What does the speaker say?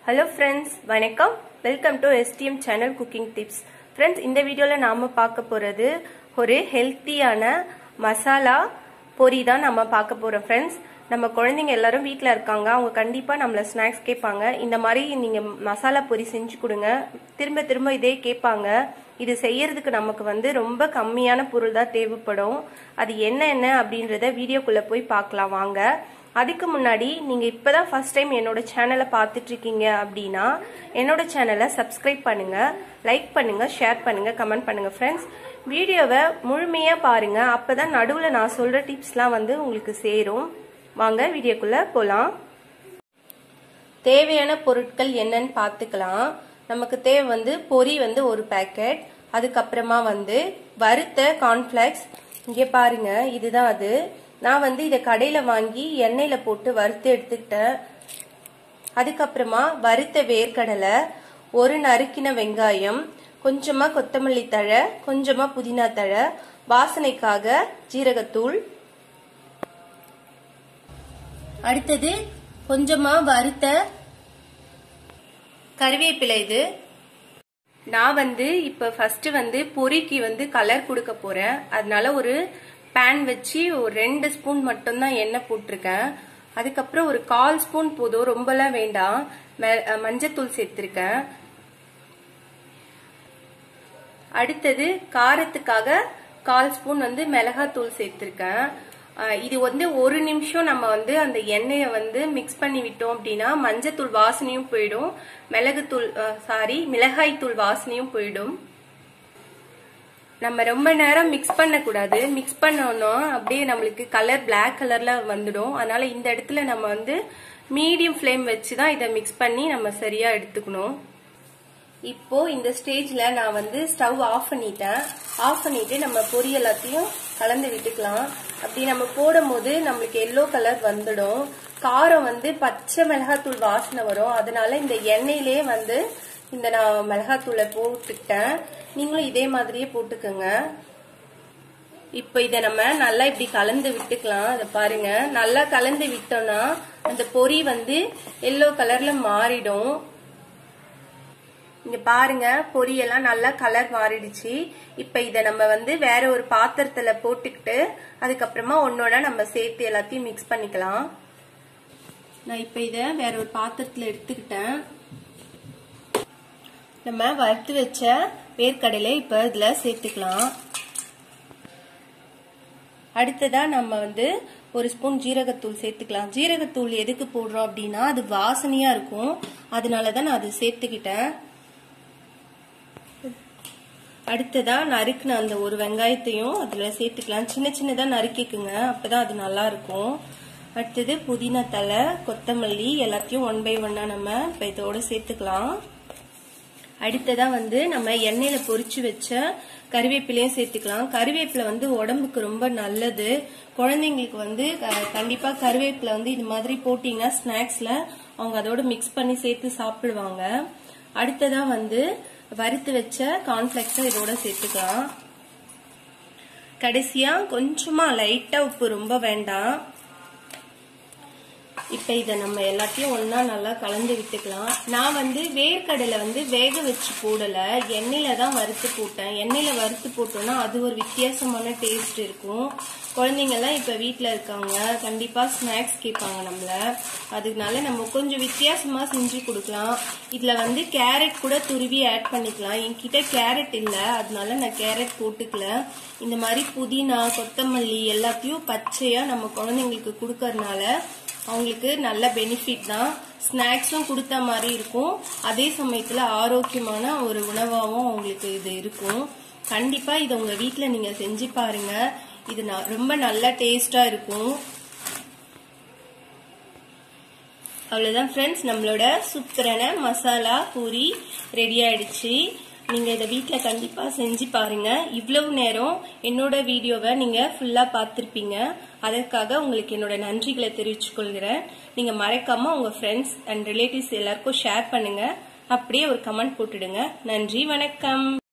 hello friends வணக்கம் welcome to STM channel cooking tips friends இந்த வீடியோவில் நாம் பார்க்க போகிறது ஒரு ஹெல்த்தியான மசாலா பொரி தான் நம்ம பார்க்க போகிறோம் ஃப்ரெண்ட்ஸ் நம்ம குழந்தைங்க எல்லாரும் வீட்டில் இருக்காங்க அவங்க கண்டிப்பாக நம்மளை ஸ்நாக்ஸ் கேட்பாங்க இந்த மாதிரி நீங்கள் மசாலா பொரி செஞ்சு கொடுங்க திரும்ப திரும்ப இதே கேட்பாங்க இது செய்யறதுக்கு நமக்கு வந்து ரொம்ப கம்மியான பொருள் தான் தேவைப்படும் அது என்ன என்ன அப்படின்றத வீடியோக்குள்ளே போய் பார்க்கலாம் வாங்க அதுக்கு முன்னாடி நீங்கள் இப்போ தான் ஃபஸ்ட் டைம் என்னோட சேனலை பார்த்துட்டு இருக்கீங்க அப்படின்னா என்னோட சேனலை சப்ஸ்கிரைப் பண்ணுங்கள் லைக் பண்ணுங்கள் ஷேர் பண்ணுங்கள் கமெண்ட் பண்ணுங்கள் ஃப்ரெண்ட்ஸ் வீடியோவை முழுமையாக பாருங்கள் அப்போ தான் நடுவில் நான் சொல்கிற டிப்ஸ்லாம் வந்து உங்களுக்கு சேரும் வாங்க வீடியோக்குள்ளே போகலாம் தேவையான பொருட்கள் என்னன்னு பார்த்துக்கலாம் நமக்கு தேவை வந்து பொரி வந்து ஒரு பேக்கெட் அதுக்கப்புறமா வந்து வறுத்த கார்ன்ஃப்ளெக்ஸ் இங்கே பாருங்க இதுதான் அது நான் வந்து இதை கடையில் வாங்கி எண்ணெயில் போட்டு வறுத்து எடுத்துக்கிட்டேன் அதுக்கப்புறமா வறுத்த வேர்க்கடலை ஒரு நறுக்கின வெங்காயம் கொஞ்சமாக கொத்தமல்லி தழை கொஞ்சமாக புதினா தழை வாசனைக்காக ஜீரகத்தூள் அடுத்தது கொஞ்சமா வறுத்த கருவேப்பிலை இது நான் வந்து இப்ப ஃபர்ஸ்ட் வந்து பொரிக்கு வந்து கலர் கொடுக்க போறேன் அதனால ஒரு பேன் வச்சு ஒரு ரெண்டு ஸ்பூன் மட்டும்தான் எண்ணெய் போட்டிருக்கேன் அதுக்கப்புறம் ஒரு கால் ஸ்பூன் போதும் ரொம்பலாம் வேண்டாம் மஞ்சத்தூள் சேர்த்திருக்கேன் அடுத்தது காரத்துக்காக கால் ஸ்பூன் வந்து மிளகாத்தூள் சேர்த்திருக்கேன் இது வந்து ஒரு நிமிஷம் நம்ம வந்து அந்த எண்ணெயை வந்து மிக்ஸ் பண்ணி விட்டோம் அப்படின்னா மஞ்சத்தூள் வாசனையும் போயிடும் மிளகுத்தூள் சாரி மிளகாய் தூள் வாசனையும் போயிடும் நம்ம ரொம்ப நேரம் மிக்ஸ் பண்ணக்கூடாது மிக்ஸ் பண்ணோம்னா அப்படியே நம்மளுக்கு கலர் பிளாக் கலர்ல வந்துடும் அதனால இந்த இடத்துல நம்ம வந்து மீடியம் ஃப்ளேம் வச்சு தான் இதை மிக்ஸ் பண்ணி நம்ம சரியா எடுத்துக்கணும் இப்போ இந்த ஸ்டேஜ்ல நான் வந்து ஸ்டவ் ஆஃப் பண்ணிட்டேன் ஆஃப் பண்ணிட்டு நம்ம பொரி எல்லாத்தையும் கலந்து விட்டுக்கலாம் அப்படி நம்ம போடும் போது நம்மளுக்கு எல்லோ கலர் வந்துடும் காரம் வந்து பச்சை மிளகாத்தூள் வாசனை வரும் அதனால இந்த எண்ணெயிலே வந்து இந்த நான் மிளகாத்தூளை போட்டுக்கிட்டேன் நீங்களும் இதே மாதிரியே போட்டுக்கோங்க இப்போ இதை நம்ம நல்லா இப்படி கலந்து விட்டுக்கலாம் அதை பாருங்க நல்லா கலந்து விட்டோம்னா அந்த பொரி வந்து எல்லோ கலர்ல மாறிடும் இங்க பாருங்க பொரியெல்லாம் நல்லா கலர் மாறிடுச்சு இப்ப இத நம்ம வந்து வேற ஒரு பாத்திரத்துல போட்டுக்கிட்டு அதுக்கப்புறமா ஒன்னோட நம்ம சேர்த்து எல்லாத்தையும் மிக்ஸ் பண்ணிக்கலாம் நான் இப்ப இத வேற ஒரு பாத்திரத்துல எடுத்துக்கிட்டேன் நம்ம வறுத்து வச்ச வேர்க்கடலை இப்ப இதுல சேர்த்துக்கலாம் அடுத்ததா நம்ம வந்து ஒரு ஸ்பூன் ஜீரகத்தூள் சேர்த்துக்கலாம் ஜீரகத்தூள் எதுக்கு போடுறோம் அப்படின்னா அது வாசனையா இருக்கும் அதனாலதான் நான் அது சேர்த்துக்கிட்டேன் அடுத்ததா நறுக்குன அந்த ஒரு வெங்காயத்தையும் அதுல சேர்த்துக்கலாம் சின்ன சின்னதா நறுக்கிக்குங்க அப்பதான் அது நல்லா இருக்கும் அடுத்தது புதினா தலை கொத்தமல்லி எல்லாத்தையும் ஒன் பை ஒன்னா நம்ம இப்ப இதோட சேர்த்துக்கலாம் அடுத்ததா வந்து நம்ம எண்ணெயில பொரிச்சு வச்ச கருவேப்பிலையும் சேர்த்துக்கலாம் கருவேப்பிலை வந்து உடம்புக்கு ரொம்ப நல்லது குழந்தைங்களுக்கு வந்து கண்டிப்பா கருவேப்பிலை வந்து இது மாதிரி போட்டீங்கன்னா ஸ்நாக்ஸ்ல அவங்க அதோட மிக்ஸ் பண்ணி சேர்த்து சாப்பிடுவாங்க அடுத்ததா வந்து வறுத்து வச்ச கார்ன்ஃபிளெக்ஸை இதோட சேர்த்துக்கலாம் கடைசியா கொஞ்சமா லைட்டா உப்பு ரொம்ப வேண்டாம் இப்ப இத நம்ம எல்லாத்தையும் ஒன்னா நல்லா கலந்து விட்டுக்கலாம் நான் வந்து வேர்க்கடலை வந்து வேக வச்சு போடல எண்ணெயில தான் வறுத்து போட்டேன் எண்ணெயில வறுத்து போட்டோம்னா அது ஒரு வித்தியாசமான டேஸ்ட் இருக்கும் குழந்தைங்க எல்லாம் இப்ப வீட்டுல இருக்காங்க கண்டிப்பா ஸ்நாக்ஸ் கேட்பாங்க நம்மள அதனால நம்ம கொஞ்சம் வித்தியாசமா செஞ்சு கொடுக்கலாம் இதுல வந்து கேரட் கூட துருவி ஆட் பண்ணிக்கலாம் என்கிட்ட கேரட் இல்ல அதனால நான் கேரட் போட்டுக்கல இந்த மாதிரி புதினா கொத்தமல்லி எல்லாத்தையும் பச்சையா நம்ம குழந்தைங்களுக்கு கொடுக்கறதுனால அவங்களுக்கு நல்ல பெனிஃபிட் தான் ஸ்நாக்ஸும் கொடுத்த மாதிரி இருக்கும் அதே சமயத்துல ஆரோக்கியமான ஒரு உணவாகவும் அவங்களுக்கு இது இருக்கும் கண்டிப்பா இதை உங்க வீட்டுல நீங்க செஞ்சு பாருங்க இது ரொம்ப நல்ல டேஸ்டா இருக்கும் அவ்வளவுதான் ஃப்ரெண்ட்ஸ் நம்மளோட சூப்பரான மசாலா பூரி ரெடி ஆயிடுச்சு நீங்க இதை வீட்டில் கண்டிப்பா செஞ்சு பாருங்க இவ்வளவு நேரம் என்னோட வீடியோவை நீங்க ஃபுல்லா பார்த்துருப்பீங்க அதற்காக உங்களுக்கு என்னோட நன்றிகளை தெரிவிச்சுக் கொள்கிறேன் நீங்க மறக்காம உங்க ஃப்ரெண்ட்ஸ் அண்ட் ரிலேட்டிவ்ஸ் எல்லாருக்கும் ஷேர் பண்ணுங்க அப்படியே ஒரு கமெண்ட் போட்டுடுங்க நன்றி வணக்கம்